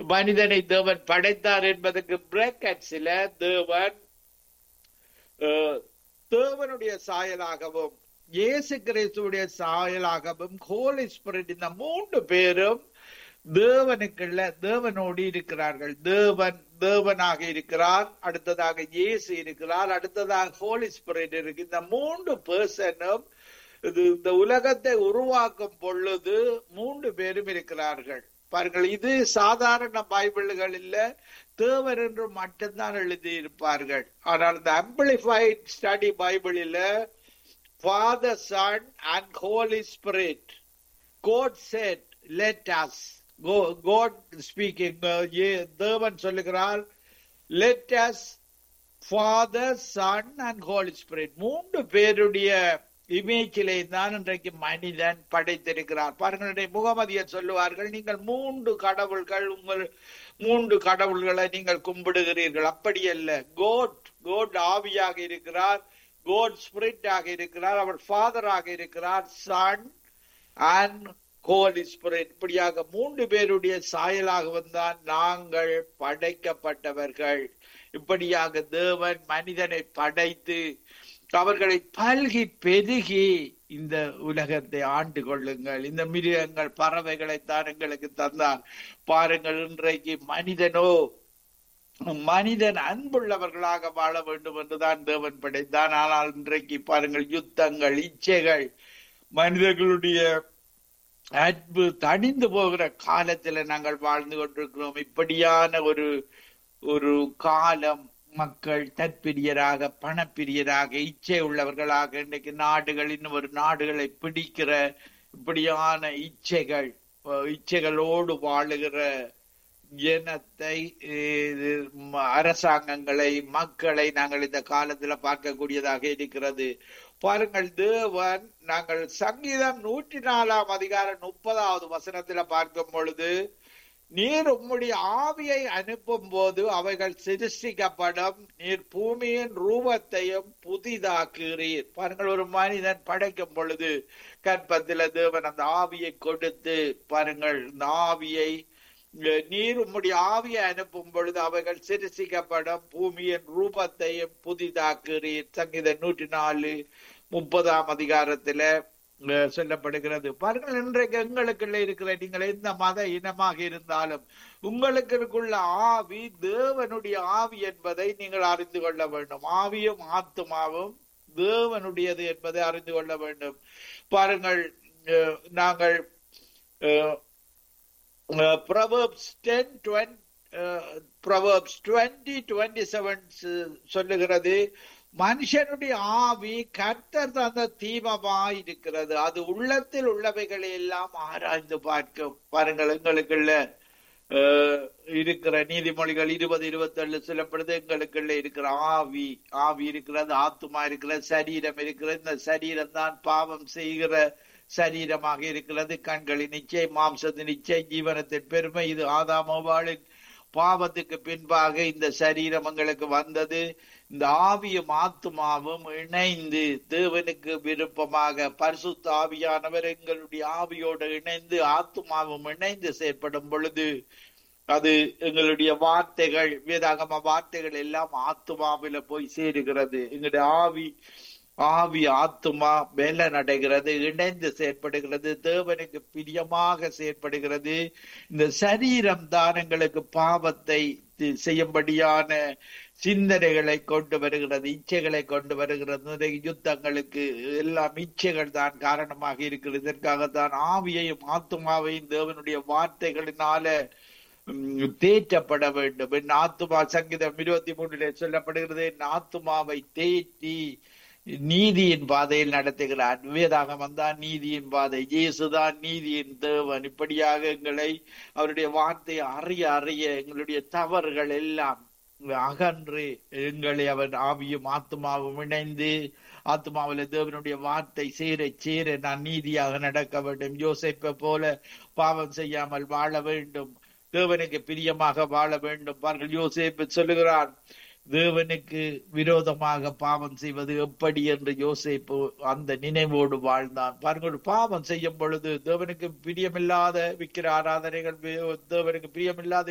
மனிதனை தேவன் படைத்தார் என்பதற்கு பிராக்கெட்ஸ்ல தேவன் அஹ், தேவனுடைய சாயலாகவும் இயேசு கிறிஸ்துவுடைய சாயலாகவும் ஹோலி ஸ்பிரிட் இந்த மூன்று பேரும் தேவனுக்குள்ள தேவனோடு இருக்கிறார்கள் தேவன் தேவனாக இருக்கிறார் அடுத்ததாக இயேசு இருக்கிறார் அடுத்ததாக ஹோலி ஸ்பிரிட் இருக்கு இந்த மூன்று பர்சனும் இது இந்த உலகத்தை உருவாக்கும் பொழுது மூன்று பேரும் இருக்கிறார்கள் பாருங்கள் இது சாதாரண பைபிள்கள் இல்ல தேவன் என்று மட்டும்தான் எழுதியிருப்பார்கள் ஆனால் இந்த அம்பிளிஃபைட் ஸ்டடி பைபிளில் father son and holy spirit God said let us God speaking தேவன் சொல்லுகிறார் let us father son and holy spirit மூன்று பேருடைய இமேஜிலே தான் இன்றைக்கு மனிதன் படைத்திருக்கிறார் பாருங்கள் முகமதியர் சொல்லுவார்கள் நீங்கள் மூன்று கடவுள்கள் உங்கள் மூன்று கடவுள்களை நீங்கள் கும்பிடுகிறீர்கள் அப்படி அல்ல கோட் கோட் ஆவியாக இருக்கிறார் கோட் ஸ்பிரிட் ஆக இருக்கிறார் அவர் ஃபாதராக இருக்கிறார் சன் அண்ட் ஹோலி ஸ்பிரிட் இப்படியாக மூன்று பேருடைய சாயலாக வந்தான் நாங்கள் படைக்கப்பட்டவர்கள் இப்படியாக தேவன் மனிதனை படைத்து அவர்களை பல்கி பெருகி இந்த உலகத்தை ஆண்டு கொள்ளுங்கள் இந்த மிருகங்கள் பறவைகளை தான் எங்களுக்கு தந்தான் பாருங்கள் இன்றைக்கு மனிதனோ மனிதன் அன்புள்ளவர்களாக வாழ வேண்டும் என்றுதான் தேவன் படைத்தான் ஆனால் இன்றைக்கு பாருங்கள் யுத்தங்கள் இச்சைகள் மனிதர்களுடைய அன்பு தணிந்து போகிற காலத்துல நாங்கள் வாழ்ந்து கொண்டிருக்கிறோம் இப்படியான ஒரு ஒரு காலம் மக்கள் தற்பிரியராக பணப்பிரியராக இச்சை உள்ளவர்களாக இன்றைக்கு நாடுகள் இன்னும் ஒரு நாடுகளை பிடிக்கிற இப்படியான இச்சைகள் அஹ் இச்சைகளோடு வாழுகிற இனத்தை இது, ம- அரசாங்கங்களை மக்களை நாங்கள் இந்த காலத்துல பார்க்கக்கூடியதாக இருக்கிறது பாருங்கள் தேவன் நாங்கள் சங்கீதம் நூற்றி நாலாம் அதிகாரம் முப்பதாவது வசனத்துல பார்க்கும் பொழுது நீர் உம்முடைய ஆவியை அனுப்பும் போது அவைகள் சிருஷ்டிக்கப்படும் நீர் பூமியின் ரூபத்தையும் புதிதாக்குகிறீர் பாருங்கள் ஒரு மனிதன் படைக்கும் பொழுது கற்பத்தில தேவன் அந்த ஆவியை கொடுத்து பாருங்கள் இந்த ஆவியை அஹ், நீர் உம்முடைய ஆவியை அனுப்பும் பொழுது அவைகள் சிருஷ்டிக்கப்படும் பூமியின் ரூபத்தையும் புதிதாக்குகிறீர் சங்கீதம் நூற்றி நாலு முப்பதாம் அதிகாரத்துல அஹ், சொல்லப்படுகிறது பாருங்கள் இன்றைக்கு எங்களுக்குள்ள இருக்கிற நீங்கள் எந்த மத இனமாக இருந்தாலும் உங்களுக்குள்ள ஆவி தேவனுடைய ஆவி என்பதை நீங்கள் அறிந்து கொள்ள வேண்டும் ஆவியும் ஆத்துமாவும் தேவனுடையது என்பதை அறிந்து கொள்ள வேண்டும் பாருங்கள் அஹ், நாங்கள் அஹ், uh, Proverbs 10, 20, uh, Proverbs 20, 27 சொல்லுகிறது மனுஷனுடைய ஆவி கர்த்தர் தந்த தீபமாய் இருக்கிறது அது உள்ளத்தில் உள்ளவைகளை எல்லாம் ஆராய்ந்து பார்க்கும் பாருங்கள் எங்களுக்குள்ள அஹ், இருக்கிற நீதிமொழிகள் இருபது இருபத்தேழு சொல்லப்படுது எங்களுக்குள்ள இருக்கிற ஆவி ஆவி இருக்கிறது ஆத்துமா இருக்கிறது சரீரம் இருக்கிறது இந்த சரீரம் தான் பாவம் செய்கிற சரீரமாக இருக்கிறது கண்களின் நிச்சய மாம்சத்தின் நிச்சய ஜீவனத்தின் பெருமை இது ஆதாமோவாளின் பாவத்துக்கு பின்பாக இந்த சரீரம் எங்களுக்கு வந்தது இந்த ஆவியும் ஆத்துமாவும் இணைந்து தேவனுக்கு விருப்பமாக பரிசுத்த ஆவியானவர் எங்களுடைய ஆவியோடு இணைந்து ஆத்துமாவும் இணைந்து செயற்படும் பொழுது அது எங்களுடைய வார்த்தைகள் வேதாகம வார்த்தைகள் எல்லாம் ஆத்துமாவில போய் சேருகிறது எங்களுடைய ஆவி ஆவி ஆத்துமா மேல நடைகிறது இணைந்து செயற்படுகிறது தேவனுக்கு பிரியமாக செயற்படுகிறது இந்த சரீரம் தான் எங்களுக்கு பாவத்தை தி- செய்யும்படியான சிந்தனைகளை கொண்டு வருகிறது இச்சைகளை கொண்டு வருகிறது நிறைய யுத்தங்களுக்கு எல்லாம் இச்சைகள் தான் காரணமாக இருக்கிறது இதற்காகத்தான் ஆவியையும் ஆத்துமாவையும் தேவனுடைய வார்த்தைகளினால ம், தேற்றப்பட வேண்டும் என் ஆத்துமா சங்கீதம் இருபத்தி மூன்றிலே சொல்லப்படுகிறது என் ஆத்துமாவை தேற்றி நீதியின் பாதையில் நடத்துகிறார் வேதாகமம் தான் நீதியின் பாதை இயேசுதான் நீதியின் தேவன் இப்படியாக எங்களை அவருடைய வார்த்தையை அறிய அறிய எங்களுடைய தவறுகள் எல்லாம் அகன்று எங்களை அவன் ஆவியும் ஆத்மாவும் இணைந்து ஆத்மாவில தேவனுடைய வார்த்தை சேர சேர நான் நீதியாக நடக்க வேண்டும் யோசிப்பை போல பாவம் செய்யாமல் வாழ வேண்டும் தேவனுக்கு பிரியமாக வாழ வேண்டும் பாருங்கள் யோசேப்பு சொல்லுகிறார் தேவனுக்கு விரோதமாக பாவம் செய்வது எப்படி என்று யோசேப்பு அந்த நினைவோடு வாழ்ந்தான் பாருங்கள் பாவம் செய்யும் பொழுது தேவனுக்கு பிரியமில்லாத விக்கிர ஆராதனைகள் தேவனுக்கு பிரியமில்லாத